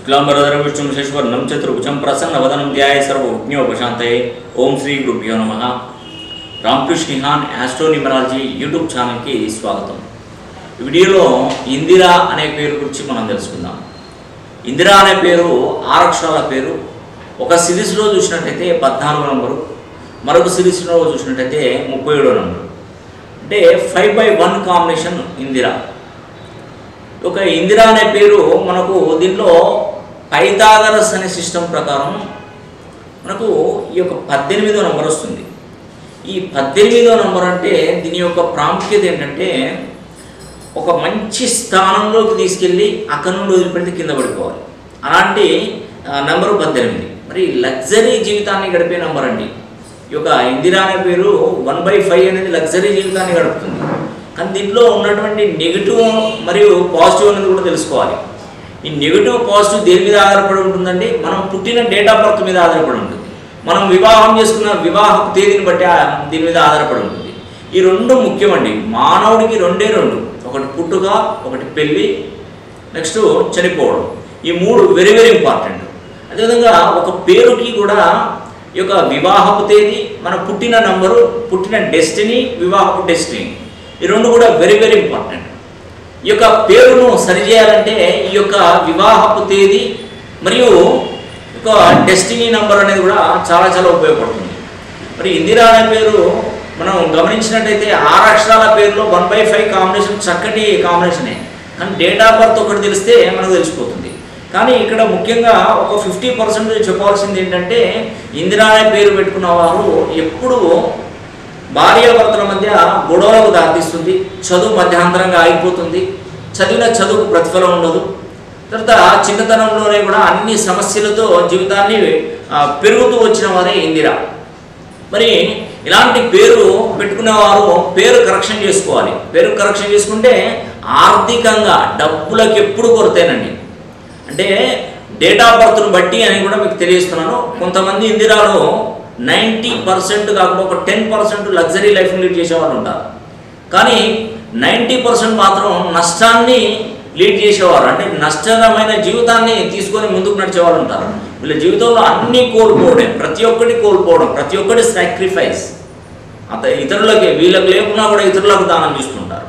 శుక్లాంబరధరం విష్ణుం శశివర్ణం చతుర్భుజం ప్రసన్నవదనం ధ్యాయ సర్వజ్ఞోపశాంతయే ఓం శ్రీ గురుభ్యో నమ రామకృష్ణ నిహాన్ ఆస్ట్రోనిమరాలజీ యూట్యూబ్ ఛానల్కి స్వాగతం ఈ వీడియోలో ఇందిరా అనే పేరు గురించి మనం తెలుసుకుందాం ఇందిరా అనే పేరు ఆరక్షరాల పేరు ఒక సిరీస్లో చూసినట్టయితే పద్నాలుగో నంబరు మరొక సిరీస్లో చూసినట్టయితే ముప్పై ఏడో నంబరు అంటే five by one combination Indira ఒక ఇందిరా అనే పేరు మనకు దీంట్లో పైథాగరస్ అనే సిస్టమ్ ప్రకారం మనకు ఈ యొక్క పద్దెనిమిదో నంబర్ వస్తుంది ఈ పద్దెనిమిదో నంబర్ అంటే దీని యొక్క ప్రాముఖ్యత ఏంటంటే ఒక మంచి స్థానంలోకి తీసుకెళ్ళి అక్కడ నుండి వదిలిపెడితే కింద పడిపోవాలి అలాంటి ఆ, నంబరు పద్దెనిమిది మరి లగ్జరీ జీవితాన్ని గడిపే నంబర్ అండి ఈ యొక్క ఇందిరా అనే పేరు వన్ బై ఫైవ్ అనేది లగ్జరీ జీవితాన్ని గడుపుతుంది కానీ దీంట్లో ఉన్నటువంటి నెగిటివ్ మరియు పాజిటివ్ అనేది కూడా తెలుసుకోవాలి ఈ నెగిటివ్ పాజిటివ్ దేని మీద ఆధారపడి ఉంటుందండి మనం పుట్టిన డేట్ ఆఫ్ బర్త్ మీద ఆధారపడి ఉంటుంది మనం వివాహం చేసుకున్న వివాహ తేదీని బట్టి ఆ- దీని మీద ఆధారపడి ఉంటుంది ఈ రెండు ముఖ్యమండి మానవుడికి రెండే రెండు ఒకటి పుట్టుక ఒకటి పెళ్ళి నెక్స్ట్ చనిపోవడం ఈ మూడు వెరీ వెరీ ఇంపార్టెంట్ అదేవిధంగా ఒక పేరుకి కూడా ఈ యొక్క వివాహపు తేదీ మన పుట్టిన నంబరు పుట్టిన డెస్టినీ వివాహపు డెస్టినీ ఈ రెండు కూడా వెరీ వెరీ ఇంపార్టెంట్ ఈ యొక్క పేరును సరిచేయాలంటే ఈ యొక్క వివాహపు తేదీ మరియు ఒక డెస్టినీ నంబర్ అనేది కూడా చాలా చాలా ఉపయోగపడుతుంది మరి ఇందిరా అనే పేరు మనం గమనించినట్టయితే ఆరు అక్షరాల పేరులో వన్ బై ఫైవ్ కాంబినేషన్ చక్కటి కాంబినేషనే కానీ డేట్ ఆఫ్ బర్త్ ఒకటి తెలిస్తే మనకు తెలిసిపోతుంది కానీ ఇక్కడ ముఖ్యంగా ఒక ఫిఫ్టీ పర్సెంట్ చెప్పవలసింది ఏంటంటే ఇందిరా అనే పేరు పెట్టుకున్న వారు ఎప్పుడూ భార్యాభర్తల మధ్య గొడవలకు దారితీస్తుంది చదువు మధ్యాంతరంగా ఆగిపోతుంది చదివిన చదువుకు ప్రతిఫలం ఉండదు తర్వాత చిన్నతనంలోనే కూడా అన్ని సమస్యలతో జీవితాన్ని ఆ, పెరుగుతూ వచ్చిన వారే ఇందిరా మరి ఇలాంటి పేరు పెట్టుకునే వారు పేరు కరెక్షన్ చేసుకోవాలి పేరు కరెక్షన్ చేసుకుంటే ఆర్థికంగా డబ్బులకు ఎప్పుడు కొరతేనండి అంటే డేట్ ఆఫ్ బర్త్ను బట్టి అని కూడా మీకు తెలియజేస్తున్నాను కొంతమంది ఇందిరాలో నైంటీ పర్సెంట్ కాకుండా ఒక ten percent luxury life lead చేసేవాళ్ళు ఉంటారు కానీ నైంటీ పర్సెంట్ మాత్రం నష్టాన్ని లీడ్ చేసేవారు అంటే నష్టకరమైన జీవితాన్ని తీసుకొని ముందుకు నడిచేవాళ్ళు ఉంటారు వీళ్ళ జీవితంలో అన్నీ కోల్పోవడం ప్రతి ఒక్కటి కోల్పోవడం ప్రతి ఒక్కటి సాక్రిఫైస్ అంత ఇతరులకి వీళ్ళకి లేకున్నా కూడా ఇతరులకు దానం చేస్తుంటారు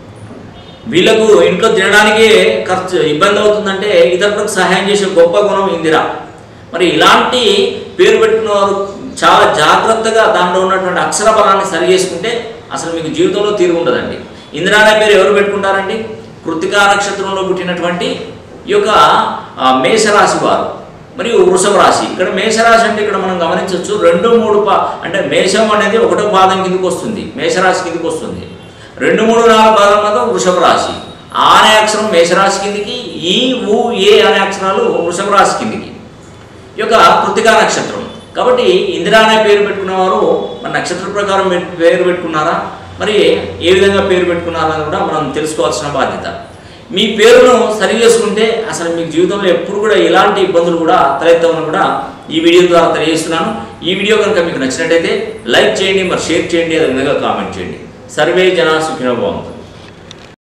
వీళ్ళకు ఇంట్లో తినడానికే ఖర్చు ఇబ్బంది అవుతుందంటే ఇతరులకు సహాయం చేసే గొప్ప గుణం ఇందిరా మరి ఇలాంటి పేరు పెట్టుకున్న వారు చాలా జాగ్రత్తగా దానిలో ఉన్నటువంటి అక్షర బలాన్ని సరి చేసుకుంటే అసలు మీకు జీవితంలో తీరు ఉండదండి ఇందిరా అనే పేరు ఎవరు పెట్టుకుంటారండి కృతికా నక్షత్రంలో పుట్టినటువంటి ఈ యొక్క ఆ, మేషరాశి వారు మరియు వృషభ రాశి ఇక్కడ మేషరాశి అంటే ఇక్కడ మనం గమనించవచ్చు రెండు మూడు పా అంటే మేషం అనేది ఒకటో పాదం కిందకి వస్తుంది మేషరాశి కిందకి వస్తుంది రెండు మూడు నాలుగు పాదం మాత్రం వృషభ రాశి ఆ అనే అక్షరం మేషరాశి కిందికి ఈ ఊ ఏ అనే అక్షరాలు వృషభ రాశి కిందికి ఈ యొక్క కృతికా నక్షత్రం కాబట్టి ఇందిరా అనే పేరు పెట్టుకున్నవారు మన నక్షత్ర ప్రకారం పెట్- పేరు పెట్టుకున్నారా మరి ఏ విధంగా పేరు పెట్టుకున్నారా అని కూడా మనం తెలుసుకోవాల్సిన బాధ్యత మీ పేరును సరి చేసుకుంటే అసలు మీకు జీవితంలో ఎప్పుడు కూడా ఎలాంటి ఇబ్బందులు కూడా తలెత్తవని కూడా ఈ వీడియో ద్వారా తెలియజేస్తున్నాను ఈ వీడియో కనుక మీకు నచ్చినట్టయితే లైక్ చేయండి మరి షేర్ చేయండి అదేవిధంగా కామెంట్ చేయండి సర్వే జన సుఖినో బాగుంటుంది